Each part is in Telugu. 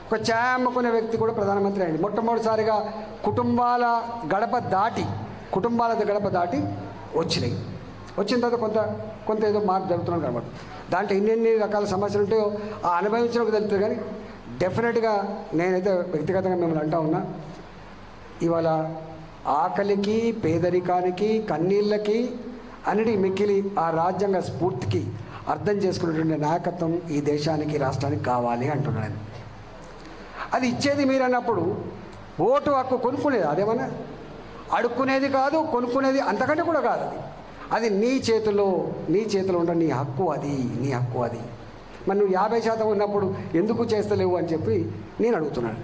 ఒక ఛాయ్ అమ్ముకునే వ్యక్తి కూడా ప్రధానమంత్రి అయింది మొట్టమొదటిసారిగా కుటుంబాల గడప దాటి కుటుంబాల గడప దాటి వచ్చినాయి వచ్చిన తర్వాత కొంత కొంత ఏదో మార్పు జరుగుతున్నాం కాబట్టి దాంట్లో ఎన్నెన్ని రకాల సమస్యలు ఉంటాయో ఆ అనుభవించడానికి తెలుస్తుంది కానీ డెఫినెట్గా నేనైతే వ్యక్తిగతంగా మిమ్మల్ని అంటా ఉన్నా ఇవాళ ఆకలికి పేదరికానికి కన్నీళ్ళకి అన్నిటి మిక్కిలి ఆ రాజ్యాంగ స్ఫూర్తికి అర్థం చేసుకునేటువంటి నాయకత్వం ఈ దేశానికి రాష్ట్రానికి కావాలి అంటున్నాను నేను. అది ఇచ్చేది మీరు అన్నప్పుడు ఓటు హక్కు కొనుక్కునేది అదేమన్నా అడుక్కునేది కాదు కొనుక్కునేది అంతకంటే కూడా కాదు అది అది నీ చేతిలో నీ చేతిలో ఉండ నీ హక్కు అది నీ హక్కు అది మరి నువ్వు యాభై శాతం ఉన్నప్పుడు ఎందుకు చేస్తలేవు అని చెప్పి నేను అడుగుతున్నాను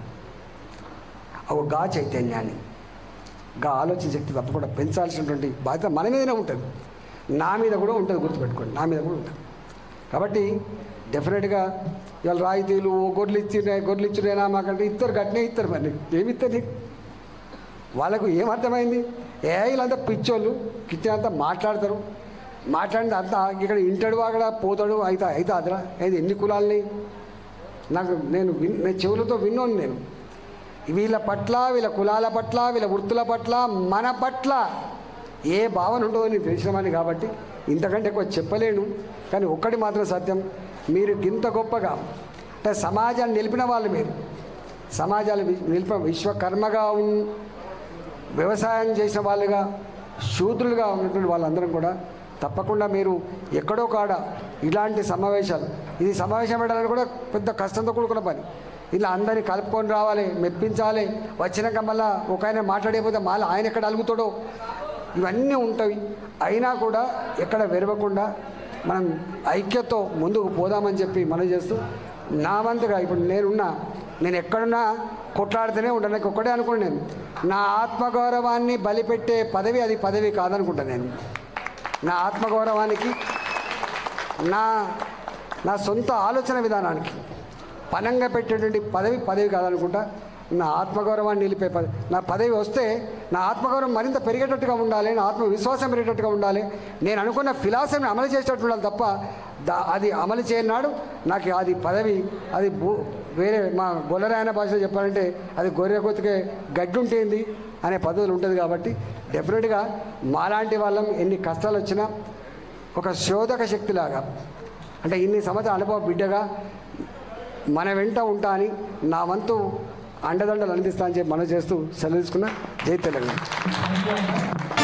ఒక గా చైతన్యాన్ని గా ఆలోచన శక్తి తప్పకుండా పెంచాల్సినటువంటి బాధ్యత మన మీదనే ఉంటుంది నా మీద కూడా ఉంటుంది గుర్తుపెట్టుకోండి నా మీద కూడా ఉంటుంది కాబట్టి డెఫినెట్గా ఇవాళ రాయితీలు ఓ గొర్రెలు ఇచ్చినే గొర్రెలు ఇచ్చినేనా మాకంటే ఇద్దరు గట్టినే ఇస్తారు మరి నీకు ఏమి ఇస్తారు నీకు వాళ్ళకు ఏమర్థమైంది ఏ వీళ్ళంతా పిచ్చోళ్ళు కిచ్చినంతా మాట్లాడతారు మాట్లాడిన అంతా ఇక్కడ ఇంటాడు అక్కడ పోతాడు అయితే అయితే అదరా అయితే ఎన్ని కులాలని నాకు నేను విన్ నేను చెవులతో విన్నాను నేను వీళ్ళ పట్ల వీళ్ళ కులాల పట్ల వీళ్ళ వృత్తుల పట్ల మన పట్ల ఏ భావన ఉంటుందో నీకు తెలిసినమని కాబట్టి ఇంతకంటే ఎక్కువ చెప్పలేను కానీ ఒక్కటి మాత్రం సత్యం మీరు ఇంత గొప్పగా అంటే సమాజాన్ని నిలిపిన వాళ్ళు మీరు సమాజాలు వి- నిలిపిన విశ్వకర్మగా ఉన్ వ్యవసాయం చేసిన వాళ్ళుగా శూద్రులుగా ఉన్నటువంటి వాళ్ళందరం కూడా తప్పకుండా మీరు ఎక్కడో కాడ ఇలాంటి సమావేశాలు ఇది సమావేశం పెట్టాలని కూడా పెద్ద కష్టంతో కూడుకున్న పని ఇలా అందరినీ కలుపుకొని రావాలి మెప్పించాలి వచ్చినాక మళ్ళా ఒక ఆయన మాట్లాడేపోతే మళ్ళీ ఆయన ఎక్కడ అలుగుతాడో ఇవన్నీ ఉంటాయి అయినా కూడా ఎక్కడ వెరవకుండా మనం ఐక్యతో ముందుకు పోదామని చెప్పి మనం చేస్తూ నా వంతుగా ఇప్పుడు నేనున్నా నేను ఎక్కడున్నా కొట్లాడితేనే ఉంటాను నాకు ఒక్కడే అనుకోండి నేను నా ఆత్మగౌరవాన్ని బలిపెట్టే పదవి అది పదవి కాదనుకుంటాను నేను నా ఆత్మగౌరవానికి నా నా సొంత ఆలోచన విధానానికి పనంగా పెట్టేటువంటి పదవి పదవి కాదనుకుంటా నా ఆత్మగౌరవాన్ని నిలిపే పదవి నా పదవి వస్తే నా ఆత్మగౌరవం మరింత పెరిగేటట్టుగా ఉండాలి నా ఆత్మవిశ్వాసం పెరిగేటట్టుగా ఉండాలి నేను అనుకున్న ఫిలాసఫీని అమలు చేసేటట్టు ఉండాలి తప్ప దా అది అమలు చేయనాడు నాకు అది పదవి అది భూ వేరే మా గొల్లరాయన భాషలో చెప్పాలంటే అది గొర్రె కొత్తకే గడ్డి ఉంటుంది అనే పద్ధతులు ఉంటుంది కాబట్టి డెఫినెట్గా మాలాంటి వాళ్ళం ఎన్ని కష్టాలు వచ్చినా ఒక శోధక శక్తిలాగా అంటే ఇన్ని సంవత్సరాల అనుభవ బిడ్డగా మన వెంట ఉంటా అని నా వంతు అండదండలు అందిస్తా అని చెప్పి మనం చేస్తూ సెలవు తీసుకున్నా జై తెలంగాణ